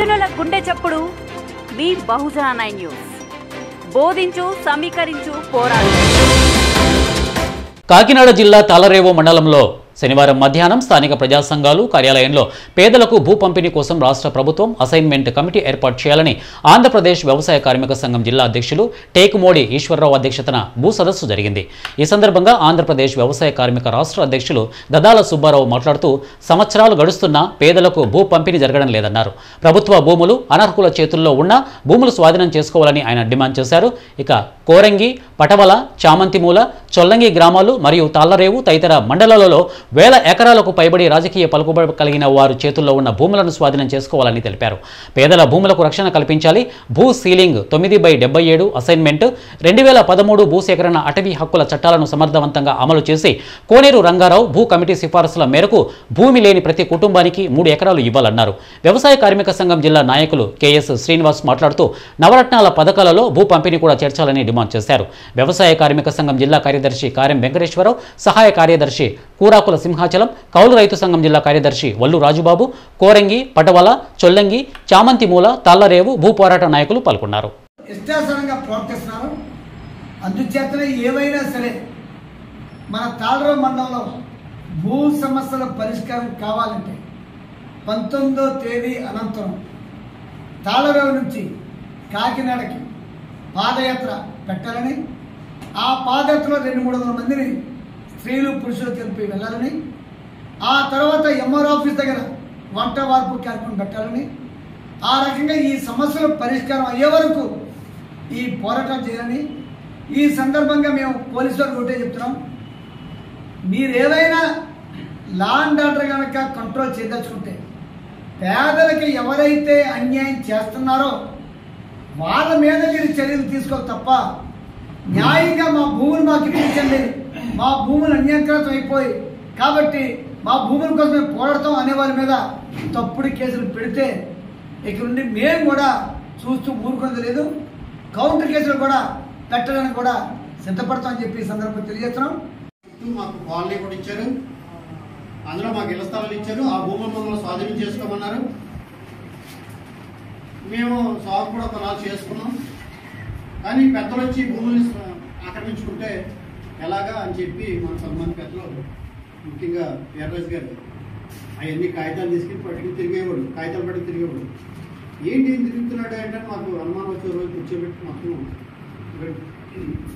బహుజనుల గుండె చప్పుడు మీ బహుజన నైన్ న్యూస్ బోధించు సమీకరించు పోరాడు కాకినాడ జిల్లా తాళరేవు మండలంలో శనివారం మధ్యాహ్నం స్థానిక ప్రజా సంఘాలు కార్యాలయంలో పేదలకు భూ పంపిణీ కోసం రాష్ట్ర ప్రభుత్వం అసైన్మెంట్ కమిటీ ఏర్పాటు చేయాలని ఆంధ్రప్రదేశ్ వ్యవసాయ కార్మిక సంఘం జిల్లా అధ్యక్షులు టేకుమోడి ఈశ్వరరావు అధ్యక్షతన భూ సదస్సు జరిగింది ఈ సందర్భంగా ఆంధ్రప్రదేశ్ వ్యవసాయ కార్మిక రాష్ట్ర అధ్యక్షులు దదాల సుబ్బారావు మాట్లాడుతూ సంవత్సరాలు గడుస్తున్నా పేదలకు భూ పంపిణీ జరగడం లేదన్నారు ప్రభుత్వ భూములు అనర్హుల చేతుల్లో ఉన్న భూములు స్వాధీనం చేసుకోవాలని ఆయన డిమాండ్ చేశారు ఇక కోరంగి పటవల చామంతిమూల చొల్లంగి గ్రామాలు మరియు తాళ్లరేవు తదితర మండలాలలో వేల ఎకరాలకు పైబడి రాజకీయ పలుకుబడి కలిగిన వారు చేతుల్లో ఉన్న భూములను స్వాధీనం చేసుకోవాలని తెలిపారు పేదల భూములకు రక్షణ కల్పించాలి భూ సీలింగ్ తొమ్మిది బై డెబ్బై ఏడు అసైన్మెంట్ రెండు వేల పదమూడు భూసేకరణ అటవీ హక్కుల చట్టాలను సమర్థవంతంగా అమలు చేసి కోనేరు రంగారావు భూ కమిటీ సిఫారసుల మేరకు భూమి లేని ప్రతి కుటుంబానికి మూడు ఎకరాలు ఇవ్వాలన్నారు వ్యవసాయ కార్మిక సంఘం జిల్లా నాయకులు కెఎస్ శ్రీనివాస్ మాట్లాడుతూ నవరత్నాల పథకాలలో భూ పంపిణీ కూడా చేర్చాలని డిమాండ్ చేశారు వ్యవసాయ కార్మిక సంఘం జిల్లా కార్యదర్శి కార్యం వెంకటేశ్వరరావు సహాయ కార్యదర్శి కూరాకుల సింహాచలం కౌలు రైతు సంఘం జిల్లా కార్యదర్శి వల్లు రాజుబాబు కోరంగి పటవల చొల్లంగి చామంతిమూల తాళ్లరేవు భూ పోరాట నాయకులు పాల్గొన్నారు ఇష్టాసనంగా ప్రవర్తిస్తున్నారు అందుచేతనే ఏవైనా సరే మన తాళరావు మండలంలో భూ సమస్యల పరిష్కారం కావాలంటే పంతొమ్మిదో తేదీ అనంతరం తాళరావు నుంచి కాకినాడకి పాదయాత్ర పెట్టాలని ఆ పాదయాత్రలో రెండు మూడు వందల మందిని స్త్రీలు పురుషులు కలిపి వెళ్ళాలని ఆ తర్వాత ఎంఆర్ ఆఫీస్ దగ్గర వంట వార్పు కార్యక్రమం పెట్టాలని ఆ రకంగా ఈ సమస్యల పరిష్కారం అయ్యే వరకు ఈ పోరాటం చేయాలని ఈ సందర్భంగా మేము పోలీసు వారికి ఒకటే చెప్తున్నాం మీరు ఏదైనా లా అండ్ ఆర్డర్ కనుక కంట్రోల్ చేయదలుచుకుంటే పేదలకి ఎవరైతే అన్యాయం చేస్తున్నారో వాళ్ళ మీద మీరు చర్యలు తీసుకోవాలి తప్ప న్యాయంగా మా భూములు మాకు ఇప్పించండి మా భూములు అన్యాయకృతం అయిపోయి కాబట్టి మా భూముల కోసం మేము పోరాడతాం అనే వాళ్ళ మీద తప్పుడు కేసులు పెడితే ఇక నుండి మేము కూడా చూస్తూ ఊరుకున్నది లేదు కౌంటర్ కేసులు కూడా పెట్టడానికి కూడా సిద్ధపడతామని చెప్పి ఈ సందర్భంగా తెలియజేస్తున్నాం చుట్టూ మాకు కాలనీ కూడా ఇచ్చారు అందులో మాకు ఇళ్ల స్థలాలు ఇచ్చారు ఆ భూములు మమ్మల్ని స్వాధీనం చేసుకోమన్నారు మేము సాగు కూడా కొనాలు చేసుకున్నాం కానీ పెద్దలు వచ్చి భూముల్ని స్వ- ఆక్రమించుకుంటే ఎలాగా అని చెప్పి మన కొంతమంది పెద్దలు ముఖ్యంగా ఎర్రజ్ గారు అవన్నీ కాగితాలు తీసుకుని పట్టుకుని తిరిగేవాడు కాగితాలు పట్టుకుని తిరిగేవాడు ఏంటి ఈయన తిరుగుతున్నాడు అంటే మాకు అనుమానం వచ్చే రోజు కూర్చోబెట్టి మొత్తం